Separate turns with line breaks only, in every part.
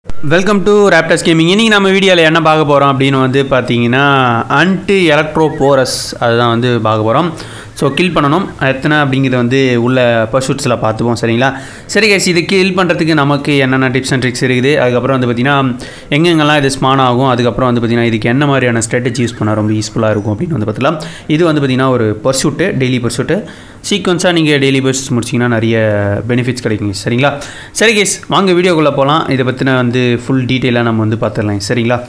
welcome to Raptors gaming இன்றைக்கி நம்ம வீடியோவில் என்ன பார்க்க போகிறோம் அப்படின்னு வந்து பார்த்தீங்கன்னா அன்டி எலக்ட்ரோ போரஸ் அதுதான் வந்து பார்க்க போகிறோம் ஸோ கில் பண்ணணும் எத்தனை அப்படிங்கிறது வந்து உள்ள பர்ஷூட்ஸில் பார்த்துப்போம் சரிங்களா சரி கைஸ் இது கில் பண்ணுறதுக்கு நமக்கு என்னென்ன டிப்ஸ் அண்ட் ட்ரிக்ஸ் இருக்குது அதுக்கப்புறம் வந்து பார்த்திங்கன்னா எங்கெங்கெல்லாம் இது ஸ்மான் ஆகும் அதுக்கப்புறம் வந்து பார்த்திங்கன்னா இதுக்கு என்ன மாதிரியான ஸ்ட்ராட்டஜி யூஸ் பண்ணால் ரொம்ப யூஸ்ஃபுல்லாக இருக்கும் அப்படின்னு வந்து பார்த்துலாம் இது வந்து பார்த்திங்கன்னா ஒரு பர்ஷூட்டு டெய்லி பர்ஷூட்டு சீக்வன்ஸாக நீங்கள் டெய்லி பர்ஷூட்ஸ் முடிச்சிங்கன்னா நிறைய பெனிஃபிட்ஸ் கிடைக்குங்க சரிங்களா சரி கேஸ் வாங்க வீடியோக்குள்ளே போகலாம் இதை பற்றின வந்து ஃபுல் டீட்டெயிலாக நம்ம வந்து பார்த்துடலாம் சரிங்களா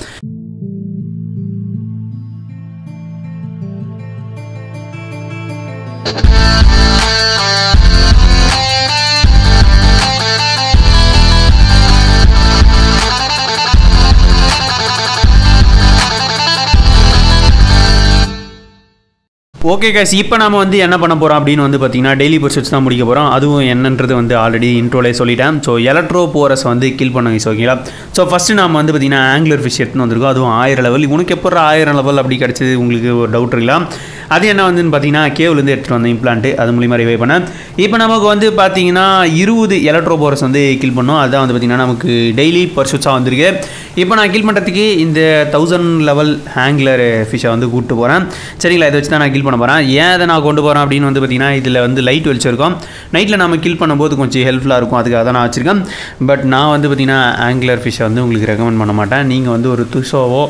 ஓகே கைஸ் இப்போ நம்ம வந்து என்ன பண்ண போகிறோம் அப்படின்னு வந்து பார்த்தீங்கன்னா டெய்லி பர்சூட்ஸ் தான் முடிக்க போகிறோம் அதுவும் என்னன்றது வந்து ஆல்ரெடி இன்ட்ரோலே சொல்லிட்டேன் ஸோ எலக்ட்ரோ போரஸ் வந்து கில் பண்ண கைஸ் ஓகேங்களா ஸோ ஃபஸ்ட்டு நம்ம வந்து பார்த்தீங்கன்னா ஆங்குலர் ஃபிஷ் எடுத்துன்னு வந்திருக்கோம் அதுவும் ஆயிரம் லெவல் உனக்கு எப்போ ஆயிரம் லெவல் அப்படி கிடச்சது உங்களுக்கு ஒரு டவுட் இருக்கலாம் அது என்ன வந்துன்னு பார்த்தீங்கன்னா கேவ்லேருந்து எடுத்துகிட்டு வந்த இம்ப்ளான்ட்டு அது மூலியமாக ரிவை பண்ணேன் இப்போ நமக்கு வந்து பார்த்தீங்கன்னா இருபது எலக்ட்ரோ போரஸ் வந்து கில் பண்ணோம் அதுதான் வந்து பார்த்தீங்கன்னா நமக்கு டெய்லி பர்சூட்ஸாக வந்திருக்கு இப்போ நான் கில் பண்ணுறதுக்கு இந்த தௌசண்ட் லெவல் ஹேங்லர் ஃபிஷ்ஷை வந்து கூப்பிட்டு போகிறேன் சரிங்களா இதை வச்சு தான் நான் கில் பண்ண போகிறேன் ஏன் அதை நான் கொண்டு போகிறேன் அப்படின்னு வந்து பார்த்தீங்கன்னா இதில் வந்து லைட் வெளிச்சிருக்கோம் நைட்டில் நம்ம கில் பண்ணும்போது கொஞ்சம் ஹெல்ப்ஃபுல்லாக இருக்கும் அதுக்காக தான் நான் வச்சுருக்கேன் பட் நான் வந்து பார்த்தீங்கன்னா ஆங்குலர் ஃபிஷ்ஷை வந்து உங்களுக்கு ரெக்கமெண்ட் பண்ண மாட்டேன் நீங்கள் வந்து ஒரு துஷோவோ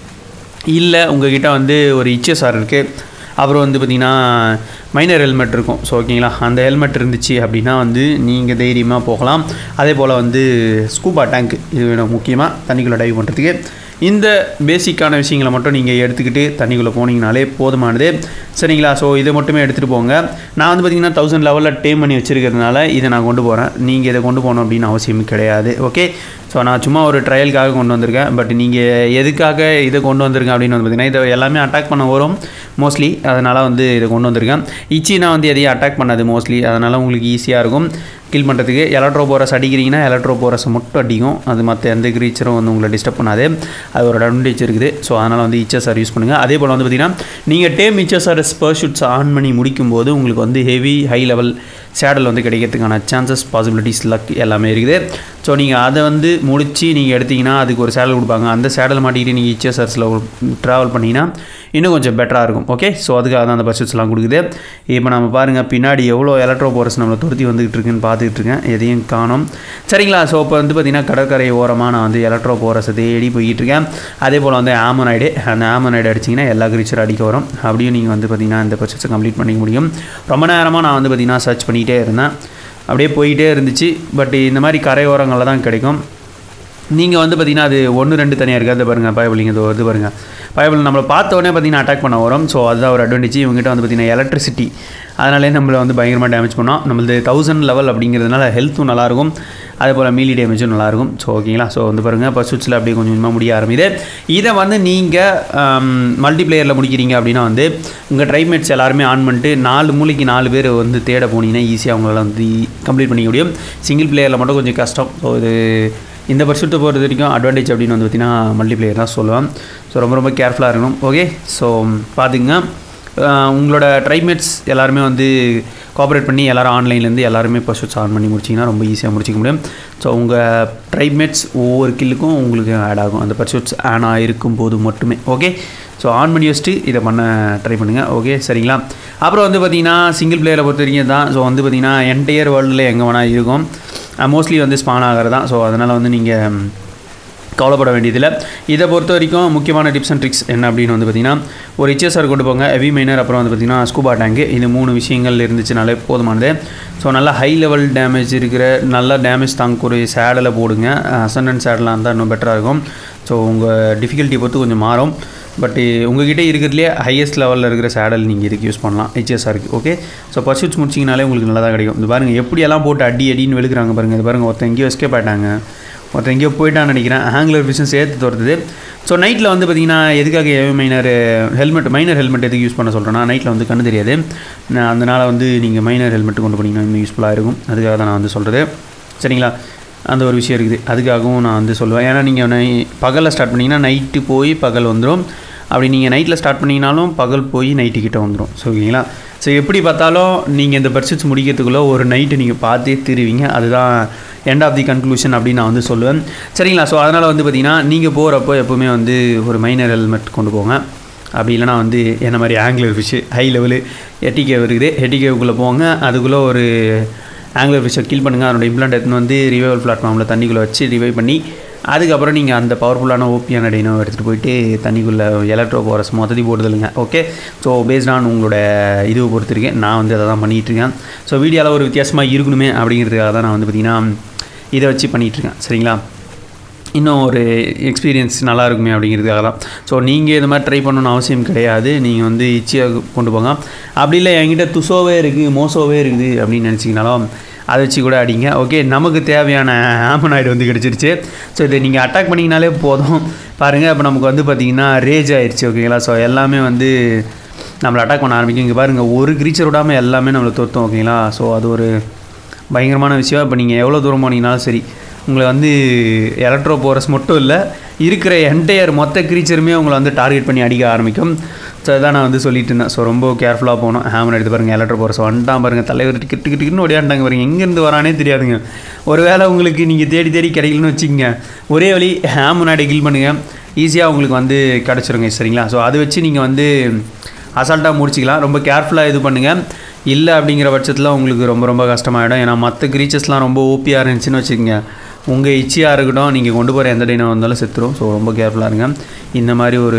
இல்லை உங்ககிட்ட வந்து ஒரு இச்சேசார் இருக்குது அப்புறம் வந்து பார்த்திங்கன்னா மைனர் ஹெல்மெட் இருக்கும் ஸோ ஓகேங்களா அந்த ஹெல்மெட் இருந்துச்சு அப்படின்னா வந்து நீங்கள் தைரியமாக போகலாம் அதே போல் வந்து ஸ்கூபா டேங்க் இது வேணும் முக்கியமாக தண்ணிக்குள்ளே டைவ் பண்ணுறதுக்கு இந்த பேசிக்கான விஷயங்களை மட்டும் நீங்கள் எடுத்துக்கிட்டு தண்ணிக்குள்ளே போனீங்கனாலே போதுமானது சரிங்களா ஸோ இதை மட்டுமே எடுத்துகிட்டு போங்க நான் வந்து பார்த்திங்கன்னா தௌசண்ட் லெவலில் டேம் பண்ணி வச்சுருக்கிறதுனால இதை நான் கொண்டு போகிறேன் நீங்கள் இதை கொண்டு போகணும் அப்படின்னு அவசியம் கிடையாது ஓகே ஸோ நான் சும்மா ஒரு ட்ரையலுக்காக கொண்டு வந்திருக்கேன் பட் நீங்கள் எதுக்காக இதை கொண்டு வந்திருக்கேன் அப்படின்னு வந்து பார்த்திங்கன்னா இதை எல்லாமே அட்டாக் பண்ண வரும் மோஸ்ட்லி அதனால் வந்து இதை கொண்டு வந்திருக்கேன் இச்சினா வந்து எதையும் அட்டாக் பண்ணாது மோஸ்ட்லி அதனால் உங்களுக்கு ஈஸியாக இருக்கும் கில் பண்ணுறதுக்கு எலக்ட்ரோ போரஸ் அடிக்கிறீங்கன்னா எலக்ட்ரோ போரஸை மட்டும் அடிக்கும் அது மற்ற எந்த க்ரீச்சரும் வந்து உங்களை டிஸ்டர்ப் பண்ணாது அது ஒரு அட்வான்டேஜ் இருக்குது ஸோ அதனால் வந்து இச்சஸ்ஆர் யூஸ் பண்ணுங்கள் அதே போல் வந்து பார்த்திங்கன்னா நீங்கள் டேம் இச்சஸ்ஆர்எஸ் பர்ஷூட்ஸ் ஆன் பண்ணி முடிக்கும்போது உங்களுக்கு வந்து ஹெவி ஹை லெவல் சேடல் வந்து கிடைக்கிறதுக்கான சான்சஸ் பாசிபிலிட்டிஸ் லக் எல்லாமே இருக்குது ஸோ நீங்கள் அதை வந்து முடித்து நீங்கள் எடுத்திங்கன்னா அதுக்கு ஒரு சேடல் கொடுப்பாங்க அந்த சேடல் மாட்டிக்கிட்டு நீங்கள் இச்சஸ்ஆர்ஸில் ட்ராவல் பண்ணிங்கன்னா இன்னும் கொஞ்சம் பெட்டராக இருக்கும் ஓகே ஸோ அதுக்காக தான் அந்த பர்ஷூட்ஸ்லாம் கொடுக்குது இப்போ நம்ம பாருங்கள் பின்னாடி எவ்வளோ எலக்ட்ரோ போரஸ் நம்மளை துருத்தி வந்துகிட்டு இருக்குன்னு பார்த்துக்கிட்டு இருக்கேன் எதையும் காணும் சரிங்களா ஸோ இப்போ வந்து பார்த்திங்கன்னா கடற்கரை ஓரமாக நான் வந்து எலக்ட்ரோ போரஸை தேடி போய்கிட்டு இருக்கேன் அதே போல் வந்து ஆமனாய்டு அந்த ஆமனாய்டு அடிச்சிங்கன்னா எல்லா கிரீச்சரும் அடிக்க வரும் அப்படியும் நீங்கள் வந்து பார்த்திங்கன்னா இந்த பர்ச்சேஸை கம்ப்ளீட் பண்ணிக்க முடியும் ரொம்ப நேரமாக நான் வந்து பார்த்திங்கன்னா சர்ச் பண்ணிகிட்டே இருந்தேன் அப்படியே போயிட்டே இருந்துச்சு பட் இந்த மாதிரி கரையோரங்களில் தான் கிடைக்கும் நீங்கள் வந்து பார்த்திங்கன்னா அது ஒன்று ரெண்டு தனியாக இருக்குது அது பாருங்கள் பயபிளிங்க இது வருது பாருங்கள் பயபிள் நம்மளை பார்த்த உடனே பார்த்திங்கன்னா அட்டாக் பண்ண வரும் ஸோ அதுதான் ஒரு அட்வான்டேஜ் இவங்ககிட்ட வந்து பார்த்திங்கன்னா எலக்ட்ரிசிட்டி அதனாலே நம்மளை வந்து பயங்கரமாக டேமேஜ் பண்ணோம் நம்மளது தௌசண்ட் லெவல் அப்படிங்கிறதுனால ஹெல்த்தும் நல்லாயிருக்கும் அதே போல் மீலி டேமேஜும் நல்லாயிருக்கும் ஸோ ஓகேங்களா ஸோ வந்து பாருங்கள் பர்சூட்ஸில் அப்படியே கொஞ்சம் கொஞ்சமாக முடிய ஆரம்பிது இதை வந்து நீங்கள் மல்டிப்ளேயரில் முடிக்கிறீங்க அப்படின்னா வந்து உங்கள் ட்ரைமேட்ஸ் எல்லாருமே ஆன் பண்ணிட்டு நாலு மூளைக்கு நாலு பேர் வந்து தேட போனீங்கன்னா ஈஸியாக அவங்களால வந்து கம்ப்ளீட் பண்ணிக்க முடியும் சிங்கிள் பிளேயரில் மட்டும் கொஞ்சம் கஷ்டம் ஸோ இது இந்த பர்சூட்டை பொறுத்த வரைக்கும் அட்வான்டேஜ் அப்படின்னு வந்து பார்த்திங்கன்னா மல்டிப்ளேயர் தான் சொல்லுவேன் ஸோ ரொம்ப ரொம்ப கேர்ஃபுல்லாக இருக்கணும் ஓகே ஸோ பார்த்துங்க உங்களோட ட்ரைமேட்ஸ் எல்லாருமே வந்து கோஆப்ரேட் பண்ணி எல்லோரும் ஆன்லைன்லேருந்து எல்லாருமே பர்சூட்ஸ் ஆன் பண்ணி முடிச்சிங்கன்னா ரொம்ப ஈஸியாக முடிச்சிக்க முடியும் ஸோ உங்கள் ட்ரைமேட்ஸ் ஒவ்வொரு கில்லுக்கும் உங்களுக்கு ஆட் ஆகும் அந்த பர்சூட்ஸ் ஆன் ஆகிருக்கும் போது மட்டுமே ஓகே ஸோ ஆன் பண்ணி வச்சுட்டு இதை பண்ண ட்ரை பண்ணுங்கள் ஓகே சரிங்களா அப்புறம் வந்து பார்த்திங்கன்னா சிங்கிள் பிளேயரை பொறுத்த வரைக்கும் தான் ஸோ வந்து பார்த்திங்கன்னா என்டையர் வேர்ல்டில் எங்கே வேணால் இருக்கும் மோஸ்ட்லி வந்து ஸ்பான் ஆகிறது தான் ஸோ அதனால் வந்து நீங்கள் கவலைப்பட வேண்டியதில்லை இதை பொறுத்த வரைக்கும் முக்கியமான டிப்ஸ் அண்ட் ட்ரிக்ஸ் என்ன அப்படின்னு வந்து பார்த்திங்கன்னா ஒரு இச்சேசார் கொண்டு போங்க ஹெவி மைனர் அப்புறம் வந்து பார்த்திங்கன்னா ஸ்கூபா டேங்கு இது மூணு விஷயங்கள் இருந்துச்சுனாலே போதுமானது ஸோ நல்லா ஹை லெவல் டேமேஜ் இருக்கிற நல்ல டேமேஜ் தாங்கக்கூடிய சேடலை போடுங்க அசண்டன்ட் சேடலாக இருந்தால் இன்னும் பெட்டராக இருக்கும் ஸோ உங்கள் டிஃபிகல்ட்டி பொறுத்து கொஞ்சம் மாறும் பட் உங்ககிட்ட இருக்கிறதுலே ஹையஸ்ட் லெவலில் இருக்கிற சேடல் நீங்கள் இதுக்கு யூஸ் பண்ணலாம் ஹெச்எஸ்ஆருக்கு ஓகே ஸோ பர்சூட்ஸ் முடிச்சிங்கனாலே உங்களுக்கு நல்லா தான் கிடைக்கும் இது பாருங்கள் எப்படியெல்லாம் போட்டு அடி அடின்னு வெளுக்கிறாங்க பாருங்கள் இது பாருங்கள் ஒருத்தன் எங்கேயோ எஸ்கேப் ஆகிட்டாங்க ஒருத்தன் எங்கேயோ போயிட்டான்னு நினைக்கிறேன் ஹேங்லர் விஷயம் சேர்த்து துரத்துது ஸோ நைட்டில் வந்து பார்த்திங்கன்னா எதுக்காக மைனர் ஹெல்மெட் மைனர் ஹெல்மெட் எதுக்கு யூஸ் பண்ண சொல்கிறேன்னா நைட்டில் வந்து கண்ணு தெரியாது நான் அதனால் வந்து நீங்கள் மைனர் ஹெல்மெட் கொண்டு போனீங்கன்னா இன்னும் யூஸ்ஃபுல்லாக இருக்கும் அதுக்காக தான் நான் வந்து சொல்கிறது சரிங்களா அந்த ஒரு விஷயம் இருக்குது அதுக்காகவும் நான் வந்து சொல்லுவேன் ஏன்னா நீங்கள் நை பகலில் ஸ்டார்ட் பண்ணிங்கன்னா நைட்டு போய் பகல் வந்துடும் அப்படி நீங்கள் நைட்டில் ஸ்டார்ட் பண்ணிங்கனாலும் பகல் போய் நைட்டு கிட்ட வந்துடும் ஸோ ஓகேங்களா ஸோ எப்படி பார்த்தாலும் நீங்கள் இந்த பர்சூட்ஸ் முடிக்கிறதுக்குள்ளே ஒரு நைட்டு நீங்கள் பார்த்தே திருவீங்க அதுதான் எண்ட் ஆஃப் தி கன்க்ளூஷன் அப்படின்னு நான் வந்து சொல்லுவேன் சரிங்களா ஸோ அதனால் வந்து பார்த்தீங்கன்னா நீங்கள் போகிறப்போ எப்போவுமே வந்து ஒரு மைனர் ஹெல்மெட் கொண்டு போங்க அப்படி இல்லைனா வந்து என்ன மாதிரி ஆங்கிலர் ஃபிஷ்ஷு ஹை லெவலு எட்டிகே இருக்குது எட்டிகேவுக்குள்ளே போங்க அதுக்குள்ளே ஒரு ஆங்கிலர் ஃபிஷ்ஷை கில் பண்ணுங்கள் அதனோட இம்ப்ளான்ட் எடுத்துன்னு வந்து ரிவைவல் பிளாட்ஃபார்மில் தண்ணிக்குள்ளே வச்சு ரிவைவ் பண்ணி அதுக்கப்புறம் நீங்கள் அந்த பவர்ஃபுல்லான ஓபியான டைனோ எடுத்துகிட்டு போயிட்டு தண்ணிக்குள்ளே எலக்ட்ரோ போரஸ் மொத்தத்தையும் போடுதலுங்க ஓகே ஸோ பேஸ்ட் ஆன் உங்களோட இதுவை பொறுத்திருக்கேன் நான் வந்து அதை தான் பண்ணிகிட்ருக்கேன் ஸோ வீடியோவில் ஒரு வித்தியாசமாக இருக்கணுமே அப்படிங்கிறதுக்காக தான் நான் வந்து பார்த்திங்கன்னா இதை வச்சு பண்ணிகிட்ருக்கேன் சரிங்களா இன்னும் ஒரு எக்ஸ்பீரியன்ஸ் நல்லா இருக்குமே அப்படிங்கிறதுக்காக தான் ஸோ நீங்கள் இது மாதிரி ட்ரை பண்ணணும்னு அவசியம் கிடையாது நீங்கள் வந்து இச்சியாக கொண்டு போங்க அப்படி இல்லை என்கிட்ட துசோவே இருக்குது மோசோவே இருக்குது அப்படின்னு நினச்சிங்கனாலும் அதை வச்சு கூட அடிங்க ஓகே நமக்கு தேவையான ஆமனாய்டு வந்து கிடச்சிருச்சு ஸோ இதை நீங்கள் அட்டாக் பண்ணிங்கனாலே போதும் பாருங்கள் இப்போ நமக்கு வந்து பார்த்திங்கன்னா ரேஜ் ஆயிடுச்சு ஓகேங்களா ஸோ எல்லாமே வந்து நம்மளை அட்டாக் பண்ண ஆரம்பிக்கும் இங்கே பாருங்கள் ஒரு க்ரீச்சர் விடாமல் எல்லாமே நம்மளை தோற்றோம் ஓகேங்களா ஸோ அது ஒரு பயங்கரமான விஷயம் இப்போ நீங்கள் எவ்வளோ தூரம் போனீங்கனாலும் சரி உங்களை வந்து எலக்ட்ரோ போரஸ் மட்டும் இல்லை இருக்கிற என்டையர் மொத்த க்ரீச்சருமே உங்களை வந்து டார்கெட் பண்ணி அடிக்க ஆரம்பிக்கும் ஸோ அதான் நான் வந்து சொல்லிட்டு இருந்தேன் ஸோ ரொம்ப கேர்ஃபுல்லாக போகணும் ஹேமன் எடுத்து பாருங்கள் எலக்ட்ரோ போரஸ் வந்துட்டான் பாருங்கள் தலைவர் டிக்கெட் டிக்கெட் டிக்கெட்னு ஓடியாண்டாங்க பாருங்க எங்கேருந்து வரானே தெரியாதுங்க ஒருவேளை உங்களுக்கு நீங்கள் தேடி தேடி கிடைக்கலன்னு வச்சுக்கோங்க ஒரே வழி ஹேமனாடி கில் பண்ணுங்கள் ஈஸியாக உங்களுக்கு வந்து கிடச்சிருங்க சரிங்களா ஸோ அதை வச்சு நீங்கள் வந்து அசால்ட்டாக முடிச்சிக்கலாம் ரொம்ப கேர்ஃபுல்லாக இது பண்ணுங்கள் இல்லை அப்படிங்கிற பட்சத்தில் உங்களுக்கு ரொம்ப ரொம்ப கஷ்டமாயிடும் ஏன்னா மற்ற க்ரீச்சர்ஸ்லாம் ரொம்ப ஓபியாக இருந்துச்சுன்னு வச்சுக்கோங்க உங்கள் இச்சியாக இருக்கட்டும் நீங்கள் கொண்டு போகிற எந்த டைனம் வந்தாலும் செத்துரும் ஸோ ரொம்ப கேர்ஃபுல்லாக இருங்க இந்த மாதிரி ஒரு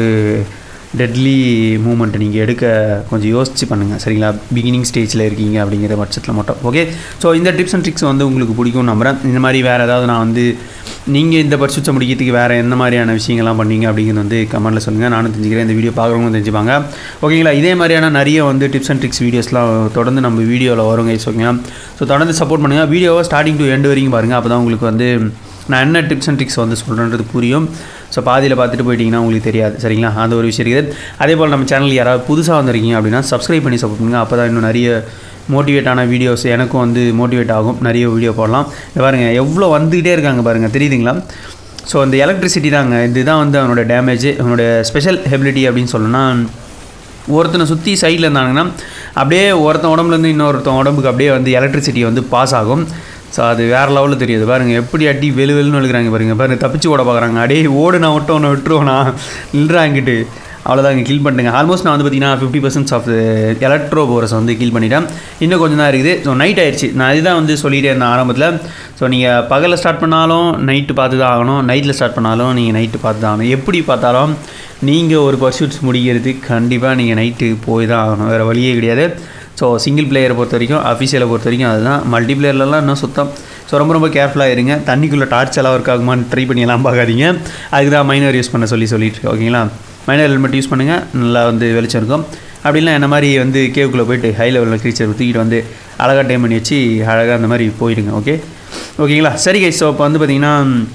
டெட்லி மூமெண்ட்டை நீங்கள் எடுக்க கொஞ்சம் யோசிச்சு பண்ணுங்கள் சரிங்களா பிகினிங் ஸ்டேஜில் இருக்கீங்க அப்படிங்கிற பட்சத்தில் மட்டும் ஓகே ஸோ இந்த டிப்ஸ் அண்ட் ட்ரிக்ஸ் வந்து உங்களுக்கு பிடிக்கும் நம்புகிறேன் இந்த மாதிரி வேறு ஏதாவது நான் வந்து நீங்கள் இந்த பரிசுச்சை முடிக்கிறதுக்கு வேறு எந்த மாதிரியான விஷயங்கள்லாம் பண்ணீங்க அப்படிங்கிறது வந்து கமெண்ட்டில் சொல்லுங்கள் நானும் தெரிஞ்சுக்கிறேன் இந்த வீடியோ பார்க்குறவங்க தெரிஞ்சுப்பாங்க ஓகேங்களா இதே மாதிரியான நிறைய வந்து டிப்ஸ் அண்ட் ட்ரிக்ஸ் வீடியோஸ்லாம் தொடர்ந்து நம்ம வீடியோவில் வருங்க ஓகேங்களா ஸோ தொடர்ந்து சப்போர்ட் பண்ணுங்கள் வீடியோவை ஸ்டார்டிங் டு எண்டு வரைக்கும் பாருங்கள் அப்போ தான் உங்களுக்கு வந்து நான் என்ன டிப்ஸ் அண்ட் ட்ரிக்ஸ் வந்து சொல்கிறேன்றது புரியும் ஸோ பாதியில் பார்த்துட்டு போயிட்டீங்கன்னா உங்களுக்கு தெரியாது சரிங்களா அந்த ஒரு விஷயம் இருக்குது அதே போல் நம்ம சேனல் யாராவது புதுசாக வந்திருக்கீங்க அப்படின்னா சப்ஸ்கிரைப் பண்ணி சப்போர்ட் பண்ணுங்கள் அப்போ தான் இன்னும் நிறைய மோட்டிவேட்டான வீடியோஸ் எனக்கும் வந்து மோட்டிவேட் ஆகும் நிறைய வீடியோ போடலாம் இங்க பாருங்க எவ்வளோ வந்துக்கிட்டே இருக்காங்க பாருங்கள் தெரியுதுங்களா ஸோ அந்த எலக்ட்ரிசிட்டி தாங்க இதுதான் வந்து அவனோட டேமேஜ் அவனோட ஸ்பெஷல் ஹெபிலிட்டி அப்படின்னு சொல்லணும்னா ஒருத்தனை சுற்றி சைடில் இருந்தாங்கன்னா அப்படியே ஒருத்தன் உடம்புலேருந்து இன்னொருத்தன் உடம்புக்கு அப்படியே வந்து எலக்ட்ரிசிட்டி வந்து பாஸ் ஆகும் ஸோ அது வேறு லெவலில் தெரியுது பாருங்கள் எப்படி அடி வெளு வெளுன்னு எழுக்கிறாங்க பாருங்கள் பாருங்கள் தப்பிச்சு ஓட பார்க்குறாங்க அடே ஓடு நான் விட்டு ஒன்று விட்டுருவோண்ணா நில்றாங்கிட்டு அவ்வளோதான் இங்கே கில் பண்ணிட்டுங்க ஆல்மோஸ்ட் நான் வந்து பார்த்தீங்கன்னா fifty percent of electro porous வந்து கில் பண்ணிட்டேன் இன்னும் கொஞ்சம் தான் இருக்குது ஸோ நைட் ஆயிடுச்சு நான் இதுதான் வந்து சொல்லிகிட்டே இருந்தேன் ஆரம்பத்தில் ஸோ நீங்கள் பகலில் ஸ்டார்ட் பண்ணாலும் நைட்டு பார்த்து தான் ஆகணும் நைட்டில் ஸ்டார்ட் பண்ணாலும் நீங்கள் நைட்டு பார்த்து தான் ஆகணும் எப்படி பார்த்தாலும் நீங்கள் ஒரு பர்சூட்ஸ் முடிக்கிறது கண்டிப்பாக நீங்கள் நைட்டு போய் தான் ஆகணும் வேறு வழியே கிடையாது ஸோ சிங்கிள் பிளேயரை பொறுத்த வரைக்கும் அஃபிஷியலை பொறுத்த வரைக்கும் அதுதான் மல்டி பிளேயர்லலாம் இன்னும் சுத்தம் ஸோ ரொம்ப ரொம்ப கேர்ஃபுல்லாக இருங்க தண்ணிக்குள்ளே டார்ச் எல்லாம் ஒர்க் ஆகுமான்னு ட்ரை பண்ணி எல்லாம் பார்க்காதீங்க அதுக்கு தான் மைனர் யூஸ் பண்ண சொல்லி சொல்லிட்டு இருக்கேன் ஓகேங்களா மைனர் ஹெல்மெட் யூஸ் பண்ணுங்கள் நல்லா வந்து வெளிச்சம் இருக்கும் அப்படி இல்லை என்ன மாதிரி வந்து கேவுக்குள்ளே போயிட்டு ஹை லெவலில் க்ரீச்சர் தூக்கிட்டு வந்து அழகாக டைம் பண்ணி வச்சு அழகாக அந்த மாதிரி போயிடுங்க ஓகே ஓகேங்களா சரி கைஸ் ஸோ இப்போ வந்து பார்த்தீங்கன்னா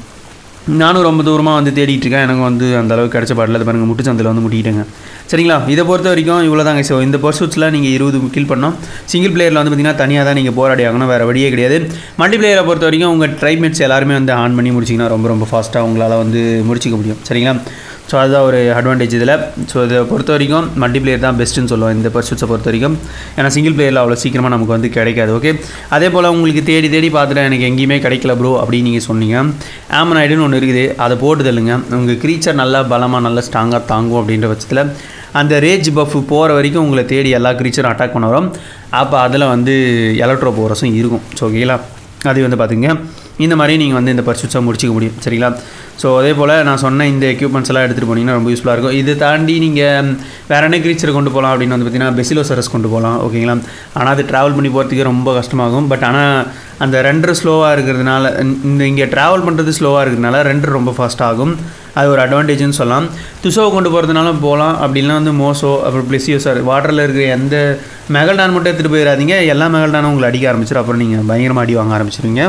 நானும் ரொம்ப தூரமாக வந்து தேடிட்டு இருக்கேன் எனக்கு வந்து அந்த அளவுக்கு கிடச்ச பாட்டில் அது பாருங்கள் முட்டுச்சந்தில் வந்து முட்டிக்கிட்டேங்க சரிங்களா இதை பொறுத்த வரைக்கும் இவ்வளோ தாங்க ஸோ இந்த பர்சூட்ஸில் நீங்கள் இருபது கில் பண்ணோம் சிங்கிள் பிளேயரில் வந்து பார்த்தீங்கன்னா தனியாக தான் நீங்கள் போராடி ஆகணும் வேறு வழியே கிடையாது மல்டி பிளேயரை பொறுத்த வரைக்கும் உங்கள் ட்ரைமேட்ஸ் எல்லாருமே வந்து ஆன் பண்ணி முடிச்சிங்கன்னா ரொம்ப ரொம்ப ஃபாஸ்ட்டாக உங்களால் வந்து முடிச்சிக்க முடியும் சரிங்களா ஸோ அதுதான் ஒரு அட்வான்டேஜ் இதில் ஸோ இதை பொறுத்த வரைக்கும் மல்டி பிளேயர் தான் பெஸ்ட்டுன்னு சொல்லுவோம் இந்த பர்சூட்ஸை பொறுத்த வரைக்கும் ஏன்னா சிங்கிள் பிளேயரில் அவ்வளோ சீக்கிரமாக நமக்கு வந்து கிடைக்காது ஓகே அதே போல் உங்களுக்கு தேடி தேடி பார்த்துட்டு எனக்கு எங்கேயுமே கிடைக்கல ப்ரோ அப்படின்னு நீங்கள் சொன்னீங்க ஆமனாய்டுன்னு ஒன்று இருக்குது அதை போட்டு தள்ளுங்க உங்கள் க்ரீச்சர் நல்லா பலமாக நல்லா ஸ்ட்ராங்காக தாங்கும் அப்படின்ற பட்சத்தில் அந்த ரேஜ் பஃப் போகிற வரைக்கும் உங்களை தேடி எல்லா க்ரீச்சரும் அட்டாக் பண்ண வரும் அப்போ அதில் வந்து எலக்ட்ரோ போரஸும் இருக்கும் ஸோ ஓகேங்களா அது வந்து பார்த்துங்க இந்த மாதிரி நீங்கள் வந்து இந்த பர்சூட்ஸாக முடிச்சிக்க முடியும் சரிங்களா ஸோ அதே போல் நான் சொன்ன இந்த எக்யூப்மெண்ட்ஸ் எல்லாம் எடுத்துகிட்டு போனீங்கன்னா ரொம்ப யூஸ்ஃபுல்லாக இருக்கும் இது தாண்டி நீங்கள் வேறு என்ன க்ரீச்சர் கொண்டு போகலாம் அப்படின்னு வந்து பார்த்தீங்கன்னா பெசிலோசரஸ் கொண்டு போகலாம் ஓகேங்களா ஆனால் அது ட்ராவல் பண்ணி போகிறதுக்கு ரொம்ப கஷ்டமாகும் பட் ஆனால் அந்த ரெண்டர் ஸ்லோவாக இருக்கிறதுனால இந்த இங்கே ட்ராவல் பண்ணுறது ஸ்லோவாக இருக்கிறதுனால ரெண்டர் ரொம்ப ஃபாஸ்ட் ஆகும் அது ஒரு அட்வான்டேஜ்னு சொல்லலாம் துசோவை கொண்டு போகிறதுனாலும் போகலாம் அப்படின்னா வந்து மோசோ அப்புறம் பிளெஸியோ சார் வாட்டரில் இருக்கிற எந்த மெகல்டான் மட்டும் எடுத்துகிட்டு போயிடாதீங்க எல்லா மெகல்டானும் உங்களை அடிக்க ஆரம்பிச்சிடும் அப்புறம் நீங்கள் பயங்கரமாக அடி வாங்க ஆரம்பிச்சிருவீங்க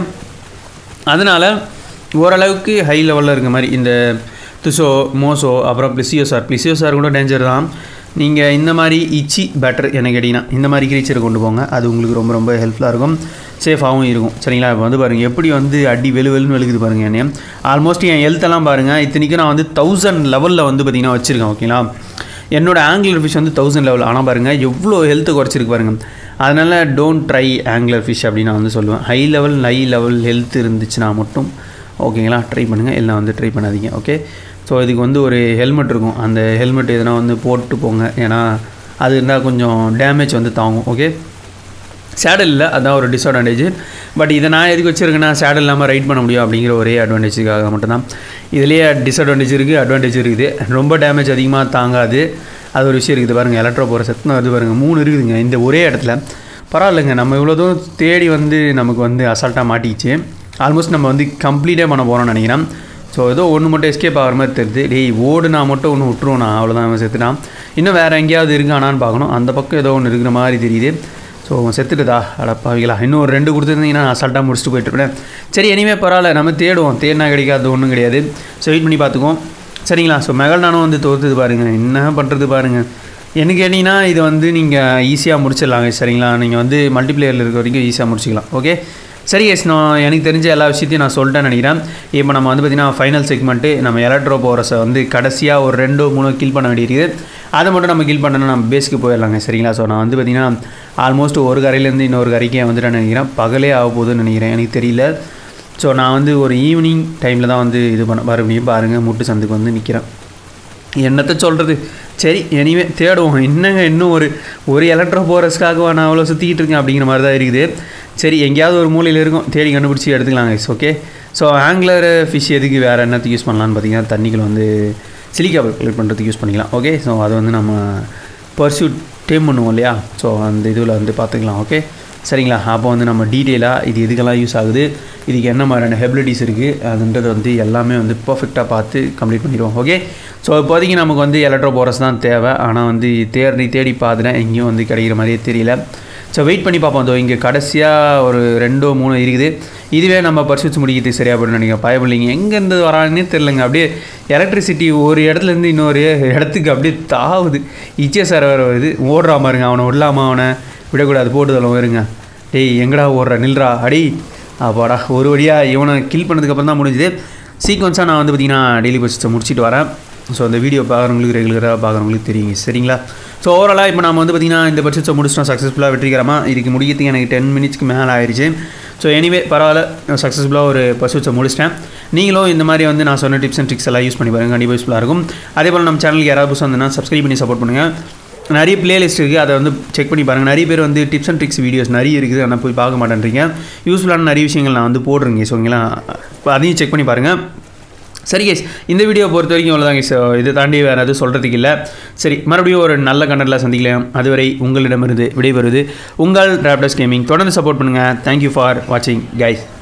அதனால் ஓரளவுக்கு ஹை லெவலில் இருக்க மாதிரி இந்த துசோ மோசோ அப்புறம் பிளிசியோ சார் பிளிசியோ சார் கூட டேஞ்சர் தான் நீங்கள் இந்த மாதிரி இச்சி பெட்டர் எனக்கு கேட்டிங்கன்னா இந்த மாதிரி க்ரீச்சரை கொண்டு போங்க அது உங்களுக்கு ரொம்ப ரொம்ப ஹெல்ப்ஃபுல்லாக இருக்கும் சேஃபாகவும் இருக்கும் சரிங்களா இப்போ வந்து பாருங்கள் எப்படி வந்து அடி வெளு வெளுன்னு வெளுக்குது பாருங்கள் என்னைய ஆல்மோஸ்ட் என் ஹெல்த்தெல்லாம் பாருங்கள் இத்தனைக்கும் நான் வந்து தௌசண்ட் லெவலில் வந்து பார்த்திங்கன்னா வச்சுருக்கேன் ஓகேங்களா என்னோட ஆங்கிலர் ஃபிஷ் வந்து தௌசண்ட் லெவல் ஆனால் பாருங்கள் எவ்வளோ ஹெல்த்து குறைச்சிருக்கு பாருங்கள் அதனால் டோன்ட் ட்ரை ஆங்குலர் ஃபிஷ் அப்படின்னு நான் வந்து சொல்லுவேன் high level high level health இருந்துச்சுன்னா மட்டும் ஓகேங்களா ட்ரை பண்ணுங்கள் இல்லை வந்து ட்ரை பண்ணாதீங்க ஓகே ஸோ இதுக்கு வந்து ஒரு ஹெல்மெட் இருக்கும் அந்த ஹெல்மெட் எதுனா வந்து போட்டு போங்க ஏன்னா அது இருந்தால் கொஞ்சம் டேமேஜ் வந்து தாங்கும் ஓகே சேடல் இல்லை அதான் ஒரு டிஸ்அட்வான்டேஜ் பட் இதை நான் எதுக்கு வச்சுருக்கேன்னா சேடல் இல்லாமல் ரைட் பண்ண முடியும் அப்படிங்கிற ஒரே அட்வான்டேஜுக்காக மட்டும்தான் இதுலேயே டிஸ்அட்வான்டேஜ் இருக்குது அட்வான்டேஜ் இருக்குது ரொம்ப டேமேஜ் அதிகமாக தாங்காது அது ஒரு விஷயம் இருக்குது பாருங்கள் எலக்ட்ரோ போகிற சத்தம் அது பாருங்கள் மூணு இருக்குதுங்க இந்த ஒரே இடத்துல பரவாயில்லைங்க நம்ம இவ்வளோ தூரம் தேடி வந்து நமக்கு வந்து அசால்ட்டாக மாட்டிக்கிச்சு ஆல்மோஸ்ட் நம்ம வந்து கம்ப்ளீட்டே பண்ண போகிறோம்னு நினைக்கிறேன் ஸோ ஏதோ ஒன்று மட்டும் எஸ்கேப் ஆகிற மாதிரி தெரியுது டேய் ஓடுனா மட்டும் ஒன்று விட்டுருவோம் நான் அவ்வளோதான் அவன் செத்துட்டான் இன்னும் வேறு எங்கேயாவது இருக்கானான்னு பார்க்கணும் அந்த பக்கம் ஏதோ ஒன்று இருக்கிற மாதிரி தெரியுது ஸோ செத்துட்டுதா அடப்பாவிகளா இன்னும் ஒரு ரெண்டு கொடுத்துருந்தீங்கன்னா அசால்ட்டாக முடிச்சுட்டு போயிட்டுருப்பேன் சரி இனிமேல் பரவாயில்ல நம்ம தேடுவோம் தேடினா கிடைக்காது ஒன்றும் கிடையாது ஸோ வெயிட் பண்ணி பார்த்துக்குவோம் சரிங்களா ஸோ மெகல்டானும் வந்து தோற்றுது பாருங்கள் என்ன பண்ணுறது பாருங்கள் எனக்கு கேட்டிங்கன்னா இது வந்து நீங்கள் ஈஸியாக முடிச்சிடலாங்க சரிங்களா நீங்கள் வந்து மல்டிப்ளேயரில் இருக்க வரைக்கும் ஈஸியாக முடிச்சிக்கலாம் ஓகே சரி எஸ் நான் எனக்கு தெரிஞ்ச எல்லா விஷயத்தையும் நான் சொல்லிட்டேன்னு நினைக்கிறேன் இப்போ நம்ம வந்து பார்த்திங்கன்னா ஃபைனல் செக்மெண்ட்டு நம்ம எலக்ட்ரோ போரஸை வந்து கடைசியாக ஒரு ரெண்டோ மூணோ கில் பண்ண வேண்டியிருக்குது அதை மட்டும் நம்ம கில் பண்ணணும் நம்ம பேஸ்க்கு போயிடலாங்க சரிங்களா ஸோ நான் வந்து பார்த்திங்கன்னா ஆல்மோஸ்ட் ஒரு கரையிலேருந்து இன்னொரு கரைக்கே வந்துட்டேன்னு நினைக்கிறேன் பகலே ஆக போகுதுன்னு நினைக்கிறேன் எனக்கு தெரியல ஸோ நான் வந்து ஒரு ஈவினிங் டைமில் தான் வந்து இது பண்ண மறுபடியும் பாருங்கள் முட்டு சந்துக்கு வந்து நிற்கிறேன் என்னத்தை சொல்கிறது சரி எனிவே தேடுவோம் என்னங்க இன்னும் ஒரு ஒரு எலக்ட்ரோ போரஸ்க்காக நான் அவ்வளோ சுற்றிக்கிட்டு இருக்கேன் அப்படிங்கிற மாதிரி தான் இருக்குது சரி எங்கேயாவது ஒரு மூலையில் இருக்கும் தேடி கண்டுபிடிச்சி எடுத்துக்கலாங்க it's okay so angler fish எதுக்கு வேறு என்னத்துக்கு யூஸ் பண்ணலான்னு பார்த்தீங்கன்னா தண்ணிகள் வந்து சிலிக்கா கலெக்ட் பண்ணுறதுக்கு யூஸ் பண்ணிக்கலாம் ஓகே ஸோ அதை வந்து நம்ம பர்சியூட் டேம் பண்ணுவோம் இல்லையா ஸோ அந்த இதில் வந்து பார்த்துக்கலாம் ஓகே சரிங்களா அப்போ வந்து நம்ம டீட்டெயிலாக இது எதுக்கெல்லாம் யூஸ் ஆகுது இதுக்கு என்ன மாதிரியான ஹெபிலிட்டிஸ் இருக்குது அதுன்றது வந்து எல்லாமே வந்து பர்ஃபெக்டாக பார்த்து கம்ப்ளீட் பண்ணிடுவோம் ஓகே ஸோ இப்போதைக்கு நமக்கு வந்து எலக்ட்ரோ போரஸ் தான் தேவை ஆனால் வந்து தேடி தேடி பார்த்துட்டேன் எங்கேயும் வந்து கிடைக்கிற மாதிரியே தெரியல ஸோ வெயிட் பண்ணி பார்ப்போம் அதோ இங்கே கடைசியாக ஒரு ரெண்டோ மூணோ இருக்குது இதுவே நம்ம பரிசுத்து முடிக்கிறது சரியாக போய்ட்டு நினைக்கிறேன் பயப்படலைங்க எங்கேருந்து வரானே தெரிலங்க அப்படியே எலக்ட்ரிசிட்டி ஒரு இடத்துலேருந்து இன்னொரு இடத்துக்கு அப்படியே தாவுது இச்சே சார் வேறு வருது ஓடுறா பாருங்க அவனை விடலாமா அவனை விடக்கூடாது போட்டுதலும் வருங்க டேய் எங்கடா ஓடுற நில்றா அடி அப்பாடா ஒரு வழியாக இவனை கில் பண்ணதுக்கப்புறம் தான் முடிஞ்சுது சீக்வன்ஸாக நான் வந்து பார்த்திங்கன்னா டெய்லி பர்சஸை முடிச்சுட்டு வரேன் ஸோ அந்த வீடியோ பார்க்குறவங்களுக்கு ரெகுலராக பார்க்குறவங்களுக்கு தெரியுங்க சரிங்களா ஸோ ஓவராலாக இப்போ நம்ம வந்து பார்த்திங்கன்னா இந்த பட்சத்தை முடிச்சிட்டோம் சக்ஸஸ்ஃபுல்லாக வெற்றிகரமாக இதுக்கு முடிக்கிறதுக்கு எனக்கு டென் மினிட்ஸ்க்கு மேலே ஆயிடுச்சு ஸோ எனிவே பரவாயில்ல சக்ஸஸ்ஃபுல்லாக ஒரு பர்சூட்ஸை முடிச்சிட்டேன் நீங்களும் இந்த மாதிரி வந்து நான் சொன்ன டிப்ஸ் அண்ட் ட்ரிக்ஸ் எல்லாம் யூஸ் பண்ணி பாருங்கள் கண்டிப்பாக யூஸ்ஃபுல்லாக இருக்கும் அதே போல் நம்ம சேனலுக்கு யாராவது புதுசாக வந்ததுன்னா சப்ஸ்கிரைப் பண்ணி சப்போர்ட் பண்ணுங்கள் நிறைய பிளேலிஸ்ட் இருக்குது அதை வந்து செக் பண்ணி பாருங்கள் நிறைய பேர் வந்து டிப்ஸ் அண்ட் ட்ரிக்ஸ் வீடியோஸ் நிறைய இருக்குது ஆனால் போய் பார்க்க மாட்டேன்றீங்க யூஸ்ஃபுல்லான நிறைய விஷயங்கள் நான் வந்து போடுறேங்க ஸோ ஓகேங்களா அதையும் செக் பண்ணி பாருங்கள் சரி கேஸ் இந்த வீடியோ பொறுத்த வரைக்கும் அவ்வளோதாங்க ஸோ இதை தாண்டி வேறு எதுவும் சொல்கிறதுக்கு இல்லை சரி மறுபடியும் ஒரு நல்ல கண்டென்ட்டில் சந்திக்கலாம் அதுவரை உங்களிடமிருந்து விடைபெறுவது உங்கள் ராப்டஸ் கேமிங் தொடர்ந்து சப்போர்ட் பண்ணுங்கள் தேங்க்யூ ஃபார் வாட்சிங் கைஸ்